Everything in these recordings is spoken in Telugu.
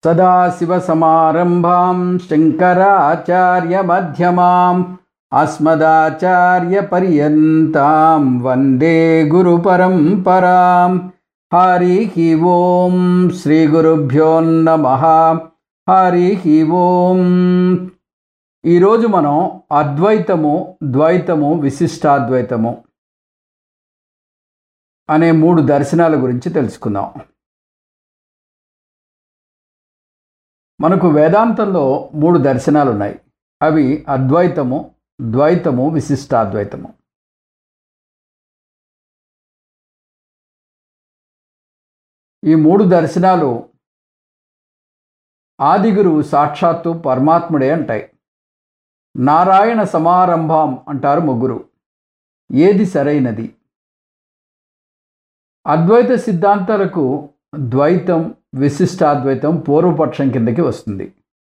సదాశివసమారంభాం శంకరాచార్యమధ్యమాం అస్మదాచార్యపర్యంతాం వందే గురుపరంపరాం హరి ఓం శ్రీగురుభ్యో నమ హరి ఓం ఈరోజు మనం అద్వైతము ద్వైతము విశిష్టాద్వైతము అనే మూడు దర్శనాల గురించి తెలుసుకుందాం మనకు వేదాంతంలో మూడు దర్శనాలు ఉన్నాయి అవి అద్వైతము ద్వైతము విశిష్టాద్వైతము ఈ మూడు దర్శనాలు ఆదిగురువు సాక్షాత్తు పరమాత్ముడే అంటాయి నారాయణ సమారంభం అంటారు ముగ్గురు ఏది సరైనది అద్వైత సిద్ధాంతాలకు ద్వైతం విశిష్టాద్వైతం పూర్వపక్షం కిందకి వస్తుంది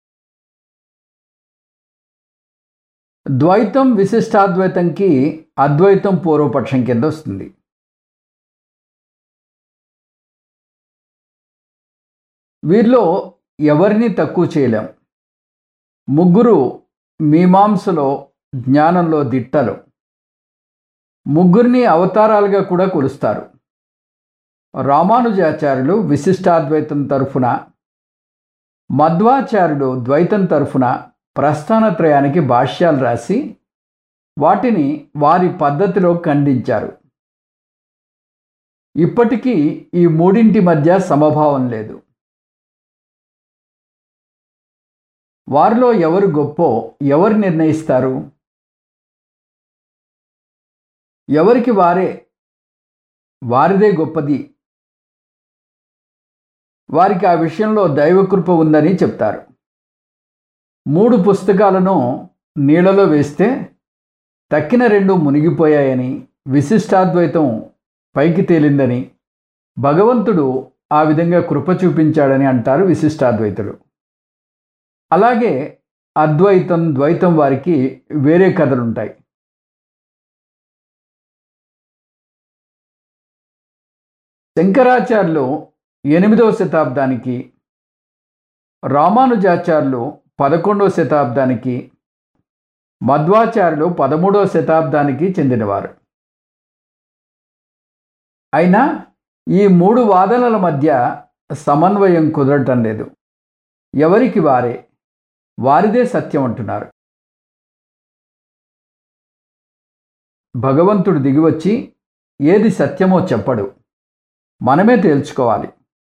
ద్వైతం విశిష్టాద్వైతంకి అద్వైతం పూర్వపక్షం కింద వస్తుంది వీరిలో ఎవరిని తక్కువ చేయలేం ముగ్గురు మీమాంసలో జ్ఞానంలో దిట్టలు ముగ్గురిని అవతారాలుగా కూడా కొలుస్తారు రామానుజాచార్యులు విశిష్టాద్వైతం తరఫున మధ్వాచార్యుడు ద్వైతం తరఫున ప్రస్థానత్రయానికి భాష్యాలు రాసి వాటిని వారి పద్ధతిలో ఖండించారు ఇప్పటికీ ఈ మూడింటి మధ్య సమభావం లేదు వారిలో ఎవరు గొప్పో ఎవరు నిర్ణయిస్తారు ఎవరికి వారే వారిదే గొప్పది వారికి ఆ విషయంలో దైవకృప ఉందని చెప్తారు మూడు పుస్తకాలను నీళ్ళలో వేస్తే తక్కిన రెండు మునిగిపోయాయని విశిష్టాద్వైతం పైకి తేలిందని భగవంతుడు ఆ విధంగా కృప చూపించాడని అంటారు విశిష్టాద్వైతులు అలాగే అద్వైతం ద్వైతం వారికి వేరే కథలుంటాయి శంకరాచార్యులు ఎనిమిదవ శతాబ్దానికి రామానుజాచార్యులు పదకొండవ శతాబ్దానికి మధ్వాచార్యులు పదమూడవ శతాబ్దానికి చెందినవారు అయినా ఈ మూడు వాదనల మధ్య సమన్వయం కుదరటం లేదు ఎవరికి వారే వారిదే సత్యం అంటున్నారు భగవంతుడు దిగివచ్చి ఏది సత్యమో చెప్పడు మనమే తేల్చుకోవాలి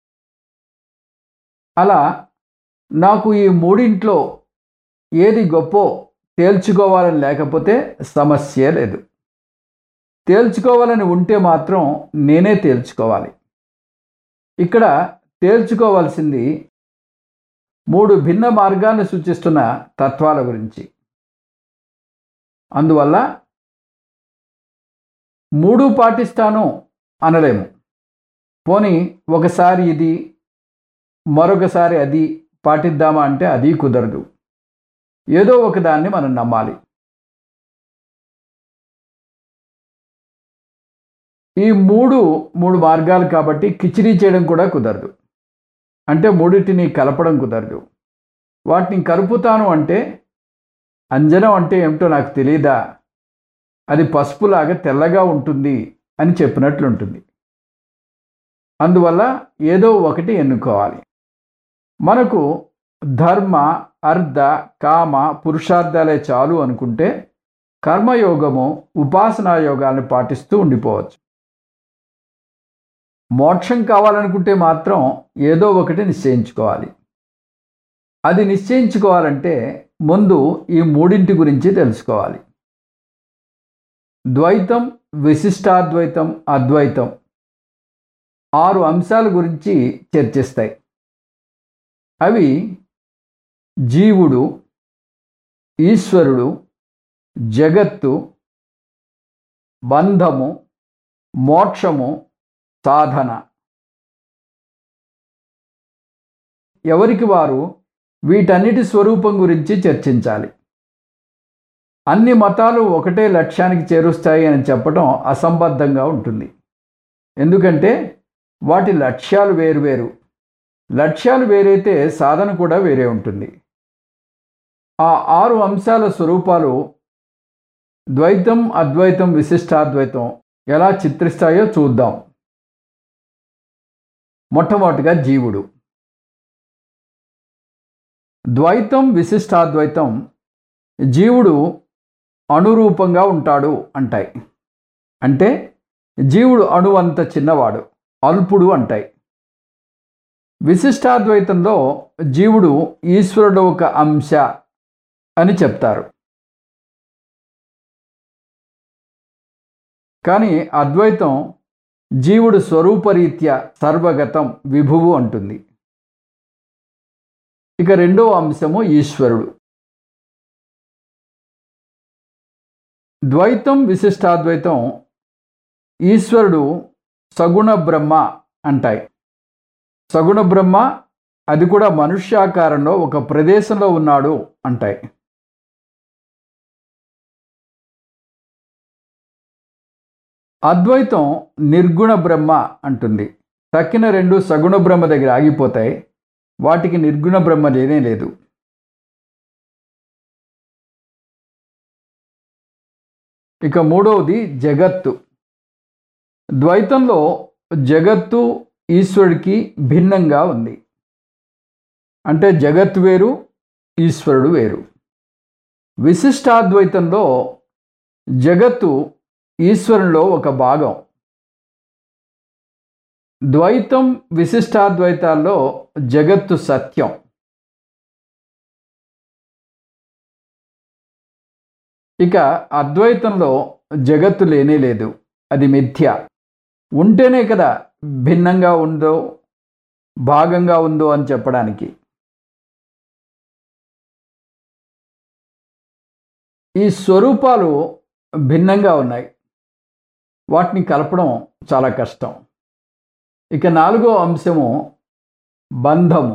అలా నాకు ఈ మూడింట్లో ఏది గొప్పో తేల్చుకోవాలని లేకపోతే సమస్య లేదు తేల్చుకోవాలని ఉంటే మాత్రం నేనే తేల్చుకోవాలి ఇక్కడ తేల్చుకోవాల్సింది మూడు భిన్న మార్గాన్ని సూచిస్తున్న తత్వాల గురించి అందువల్ల మూడు పాటిస్తాను అనలేము పోనీ ఒకసారి ఇది మరొకసారి అది పాటిద్దామా అంటే అది కుదరదు ఏదో ఒకదాన్ని మనం నమ్మాలి ఈ మూడు మూడు మార్గాలు కాబట్టి కిచిడీ చేయడం కూడా కుదరదు అంటే మూడింటిని కలపడం కుదరదు వాటిని కలుపుతాను అంటే అంజనం అంటే ఏమిటో నాకు తెలియదా అది పసుపులాగా తెల్లగా ఉంటుంది అని చెప్పినట్లుంటుంది అందువల్ల ఏదో ఒకటి ఎన్నుకోవాలి మనకు ధర్మ అర్ధ కామ పురుషార్థాలే చాలు అనుకుంటే కర్మయోగము ఉపాసనా యోగాన్ని పాటిస్తూ ఉండిపోవచ్చు మోక్షం కావాలనుకుంటే మాత్రం ఏదో ఒకటి నిశ్చయించుకోవాలి అది నిశ్చయించుకోవాలంటే ముందు ఈ మూడింటి గురించి తెలుసుకోవాలి ద్వైతం విశిష్టాద్వైతం అద్వైతం ఆరు అంశాల గురించి చర్చిస్తాయి అవి జీవుడు ఈశ్వరుడు జగత్తు బంధము మోక్షము సాధన ఎవరికి వారు వీటన్నిటి స్వరూపం గురించి చర్చించాలి అన్ని మతాలు ఒకటే లక్ష్యానికి చేరుస్తాయి అని చెప్పడం అసంబద్ధంగా ఉంటుంది ఎందుకంటే వాటి లక్ష్యాలు వేరువేరు లక్ష్యాలు వేరైతే సాధన కూడా వేరే ఉంటుంది ఆ ఆరు అంశాల స్వరూపాలు ద్వైతం అద్వైతం విశిష్టాద్వైతం ఎలా చిత్రిస్తాయో చూద్దాం మొట్టమొదటిగా జీవుడు ద్వైతం విశిష్టాద్వైతం జీవుడు అణురూపంగా ఉంటాడు అంటాయి అంటే జీవుడు అణు అంత చిన్నవాడు అల్పుడు అంటాయి విశిష్టాద్వైతంలో జీవుడు ఈశ్వరుడు ఒక అంశ అని చెప్తారు కానీ అద్వైతం జీవుడు స్వరూపరీత్యా సర్వగతం విభువు అంటుంది ఇక రెండవ అంశము ఈశ్వరుడు ద్వైతం విశిష్టాద్వైతం ఈశ్వరుడు సగుణ బ్రహ్మ అంటాయి సగుణ బ్రహ్మ అది కూడా మనుష్యాకారంలో ఒక ప్రదేశంలో ఉన్నాడు అంటాయి అద్వైతం నిర్గుణ బ్రహ్మ అంటుంది తక్కిన రెండు సగుణ బ్రహ్మ దగ్గర ఆగిపోతాయి వాటికి నిర్గుణ బ్రహ్మ లేనే లేదు ఇక మూడవది జగత్తు ద్వైతంలో జగత్తు ఈశ్వరుడికి భిన్నంగా ఉంది అంటే జగత్ వేరు ఈశ్వరుడు వేరు విశిష్టాద్వైతంలో జగత్తు ఈశ్వరునిలో ఒక భాగం ద్వైతం విశిష్టాద్వైతాల్లో జగత్తు సత్యం ఇక అద్వైతంలో జగత్తు లేనే లేదు అది మిథ్య ఉంటేనే కదా భిన్నంగా ఉందో భాగంగా ఉందో అని చెప్పడానికి ఈ స్వరూపాలు భిన్నంగా ఉన్నాయి వాటిని కలపడం చాలా కష్టం ఇక నాలుగో అంశము బంధము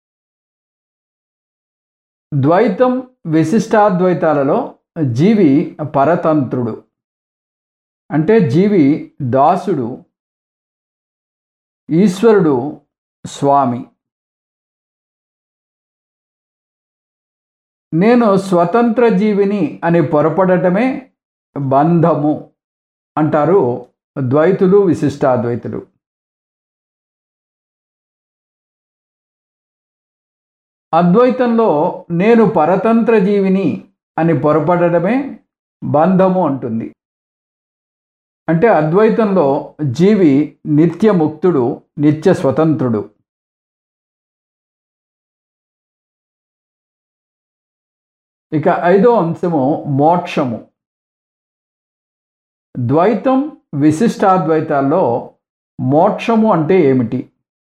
ద్వైతం విశిష్టాద్వైతాలలో జీవి పరతంత్రుడు అంటే జీవి దాసుడు ఈశ్వరుడు స్వామి నేను స్వతంత్ర జీవిని అని పొరపడటమే బంధము అంటారు ద్వైతులు విశిష్టాద్వైతులు అద్వైతంలో నేను పరతంత్ర జీవిని అని పొరపడటమే బంధము అంటుంది అంటే అద్వైతంలో జీవి నిత్యముక్తుడు నిత్య స్వతంత్రుడు ఇక ఐదో అంశము మోక్షము ద్వైతం విశిష్టాద్వైతాల్లో మోక్షము అంటే ఏమిటి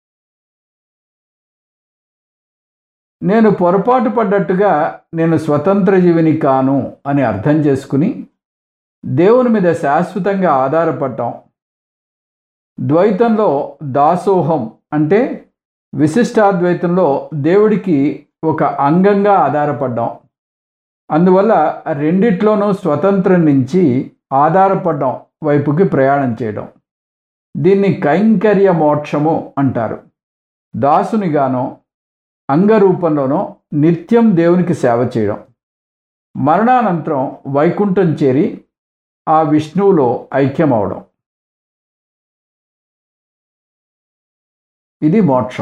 నేను పొరపాటు పడ్డట్టుగా నేను స్వతంత్ర జీవిని కాను అని అర్థం చేసుకుని దేవుని మీద శాశ్వతంగా ఆధారపడటం ద్వైతంలో దాసోహం అంటే విశిష్టాద్వైతంలో దేవుడికి ఒక అంగంగా ఆధారపడ్డాం అందువల్ల రెండిట్లోనూ స్వతంత్రం నుంచి ఆధారపడడం వైపుకి ప్రయాణం చేయడం దీన్ని కైంకర్య మోక్షము అంటారు దాసునిగానో అంగరూపంలోనో నిత్యం దేవునికి సేవ చేయడం మరణానంతరం వైకుంఠం చేరి ఆ విష్ణువులో ఐక్యమవడం ఇది మోక్షం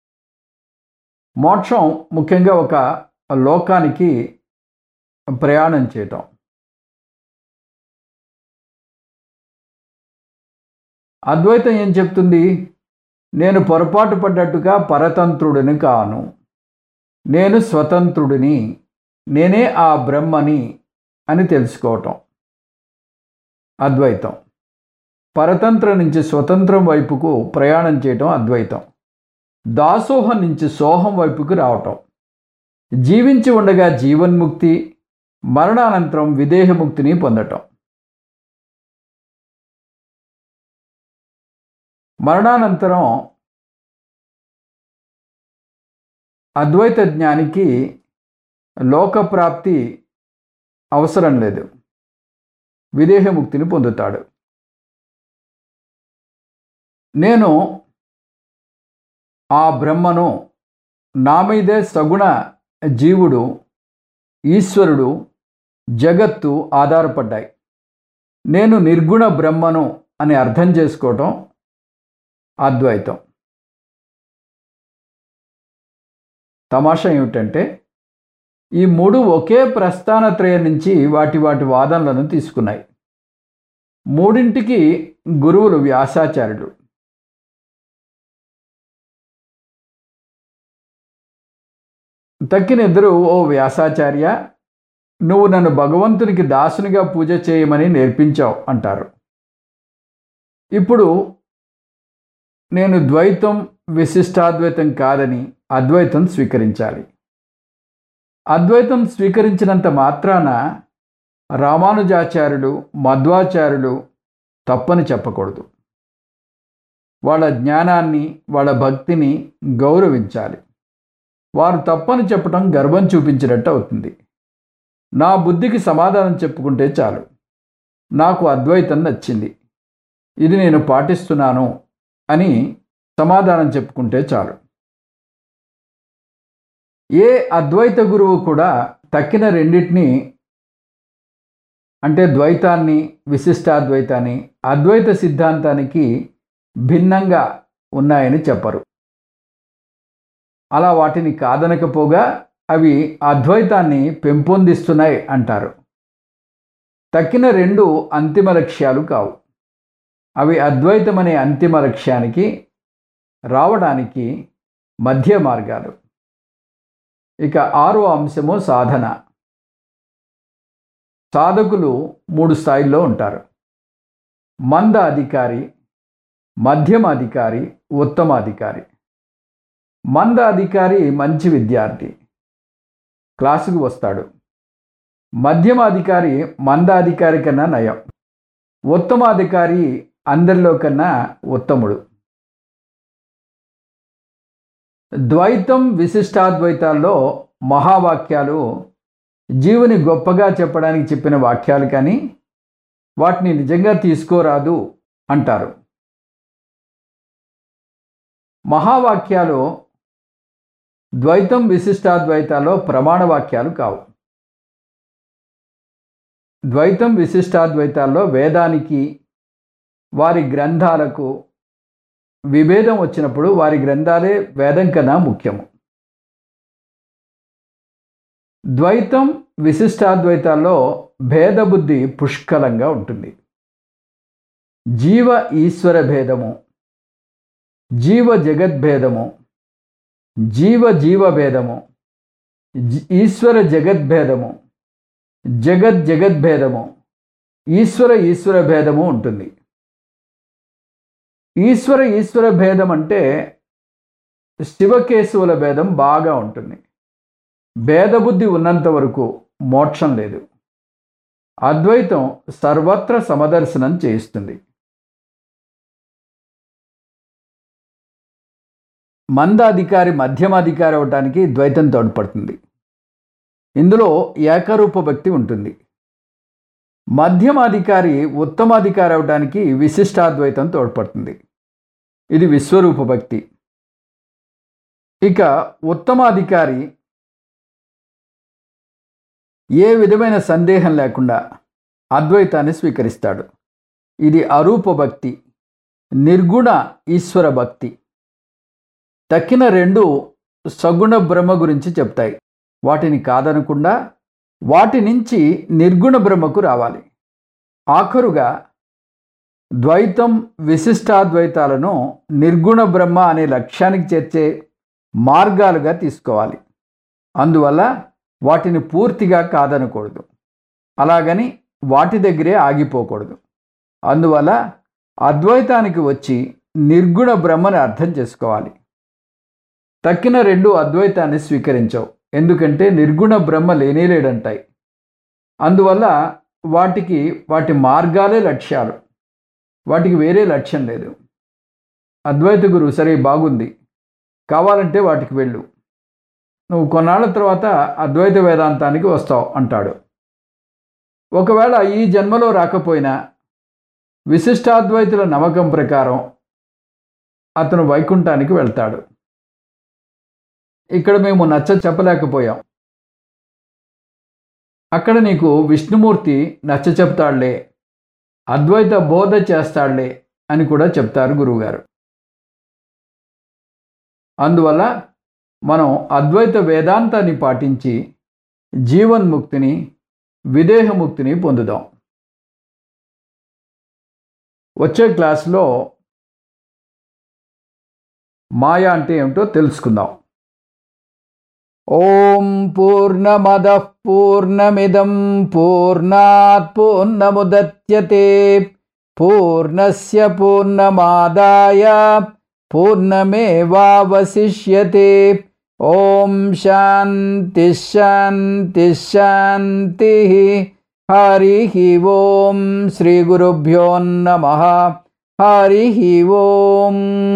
మోక్షం ముఖ్యంగా ఒక లోకానికి ప్రయాణం చేయటం అద్వైతం ఏం చెప్తుంది నేను పొరపాటు పడ్డట్టుగా పరతంత్రుడిని కాను నేను స్వతంత్రుడిని నేనే ఆ బ్రహ్మని అని తెలుసుకోవటం అద్వైతం పరతంత్రం నుంచి స్వతంత్రం వైపుకు ప్రయాణం చేయటం అద్వైతం దాసోహం నుంచి సోహం వైపుకు రావటం జీవించి ఉండగా జీవన్ముక్తి మరణానంతరం విదేహముక్తిని పొందటం మరణానంతరం అద్వైత జ్ఞానికి లోకప్రాప్తి అవసరం లేదు విదేహముక్తిని పొందుతాడు నేను ఆ బ్రహ్మను నా మీదే సగుణ జీవుడు ఈశ్వరుడు జగత్తు ఆధారపడ్డాయి నేను నిర్గుణ బ్రహ్మను అని అర్థం చేసుకోవటం అద్వైతం తమాషా ఏమిటంటే ఈ మూడు ఒకే ప్రస్థానత్రయం నుంచి వాటి వాటి వాదనలను తీసుకున్నాయి మూడింటికి గురువులు వ్యాసాచార్యులు తక్కిన ఇద్దరు ఓ వ్యాసాచార్య నువ్వు నన్ను భగవంతునికి దాసునిగా పూజ చేయమని నేర్పించావు అంటారు ఇప్పుడు నేను ద్వైతం విశిష్టాద్వైతం కాదని అద్వైతం స్వీకరించాలి అద్వైతం స్వీకరించినంత మాత్రాన రామానుజాచార్యులు మధ్వాచార్యులు తప్పని చెప్పకూడదు వాళ్ళ జ్ఞానాన్ని వాళ్ళ భక్తిని గౌరవించాలి వారు తప్పని చెప్పడం గర్వం చూపించినట్టు అవుతుంది నా బుద్ధికి సమాధానం చెప్పుకుంటే చాలు నాకు అద్వైతం నచ్చింది ఇది నేను పాటిస్తున్నాను అని సమాధానం చెప్పుకుంటే చాలు ఏ అద్వైత గురువు కూడా తక్కిన రెండింటినీ అంటే ద్వైతాన్ని విశిష్టాద్వైతాన్ని అద్వైత సిద్ధాంతానికి భిన్నంగా ఉన్నాయని చెప్పరు అలా వాటిని కాదనకపోగా అవి అద్వైతాన్ని పెంపొందిస్తున్నాయి అంటారు తక్కిన రెండు అంతిమ లక్ష్యాలు కావు అవి అద్వైతం అనే అంతిమ లక్ష్యానికి రావడానికి మధ్య మార్గాలు ఇక ఆరో అంశము సాధన సాధకులు మూడు స్థాయిల్లో ఉంటారు మంద అధికారి మధ్యమ అధికారి ఉత్తమ అధికారి మంద అధికారి మంచి విద్యార్థి క్లాసుకు వస్తాడు మధ్యమ అధికారి మంద అధికారి కన్నా నయం ఉత్తమ అధికారి అందరిలో కన్నా ఉత్తముడు ద్వైతం విశిష్టాద్వైతాల్లో మహావాక్యాలు జీవుని గొప్పగా చెప్పడానికి చెప్పిన వాక్యాలు కానీ వాటిని నిజంగా తీసుకోరాదు అంటారు మహావాక్యాలు ద్వైతం విశిష్టాద్వైతాల్లో ప్రమాణ వాక్యాలు కావు ద్వైతం విశిష్టాద్వైతాల్లో వేదానికి వారి గ్రంథాలకు విభేదం వచ్చినప్పుడు వారి గ్రంథాలే వేదం కన్నా ముఖ్యము ద్వైతం విశిష్టాద్వైతాల్లో భేదబుద్ధి పుష్కలంగా ఉంటుంది జీవ ఈశ్వర భేదము జీవ జగద్భేదము జీవ జీవ భేదము ఈశ్వర జగద్భేదము జగత్ జగద్భేదము ఈశ్వర ఈశ్వర భేదము ఉంటుంది ఈశ్వర ఈశ్వర భేదం అంటే శివకేశవుల భేదం బాగా ఉంటుంది భేదబుద్ధి ఉన్నంత వరకు మోక్షం లేదు అద్వైతం సర్వత్ర సమదర్శనం చేయిస్తుంది మందాధికారి మధ్యమాధికారి అవటానికి ద్వైతం తోడ్పడుతుంది ఇందులో ఏకరూప భక్తి ఉంటుంది మధ్యమాధికారి ఉత్తమాధికారి అవడానికి విశిష్టాద్వైతం తోడ్పడుతుంది ఇది విశ్వరూప భక్తి ఇక ఉత్తమాధికారి ఏ విధమైన సందేహం లేకుండా అద్వైతాన్ని స్వీకరిస్తాడు ఇది అరూప భక్తి నిర్గుణ ఈశ్వర భక్తి తక్కిన రెండు సగుణ బ్రహ్మ గురించి చెప్తాయి వాటిని కాదనకుండా వాటి నుంచి నిర్గుణ బ్రహ్మకు రావాలి ఆఖరుగా ద్వైతం విశిష్టాద్వైతాలను నిర్గుణ బ్రహ్మ అనే లక్ష్యానికి చేర్చే మార్గాలుగా తీసుకోవాలి అందువల్ల వాటిని పూర్తిగా కాదనకూడదు అలాగని వాటి దగ్గరే ఆగిపోకూడదు అందువల్ల అద్వైతానికి వచ్చి నిర్గుణ బ్రహ్మని అర్థం చేసుకోవాలి తక్కిన రెండు అద్వైతాన్ని స్వీకరించవు ఎందుకంటే నిర్గుణ బ్రహ్మ లేనేలేడంటాయి అందువల్ల వాటికి వాటి మార్గాలే లక్ష్యాలు వాటికి వేరే లక్ష్యం లేదు అద్వైత గురువు సరే బాగుంది కావాలంటే వాటికి వెళ్ళు నువ్వు కొన్నాళ్ళ తర్వాత అద్వైత వేదాంతానికి వస్తావు అంటాడు ఒకవేళ ఈ జన్మలో రాకపోయినా విశిష్టాద్వైతుల నమ్మకం ప్రకారం అతను వైకుంఠానికి వెళ్తాడు ఇక్కడ మేము నచ్చ చెప్పలేకపోయాం అక్కడ నీకు విష్ణుమూర్తి నచ్చ చెప్తాడులే అద్వైత బోధ చేస్తాడులే అని కూడా చెప్తారు గురువుగారు అందువల్ల మనం అద్వైత వేదాంతాన్ని పాటించి జీవన్ముక్తిని విదేహముక్తిని పొందుదాం వచ్చే క్లాస్లో మాయ అంటే ఏమిటో తెలుసుకుందాం ఓం పూర్ణమద పూర్ణమిదం పూర్ణాత్ పూర్ణముద్యతే పూర్ణస్య పూర్ణమాదాయ పూర్ణమేవావశిష్యతే ఓం శాంతి శాంతి శాంతి హరి ఓం శ్రీ గురుభ్యో నమ హరి ఓం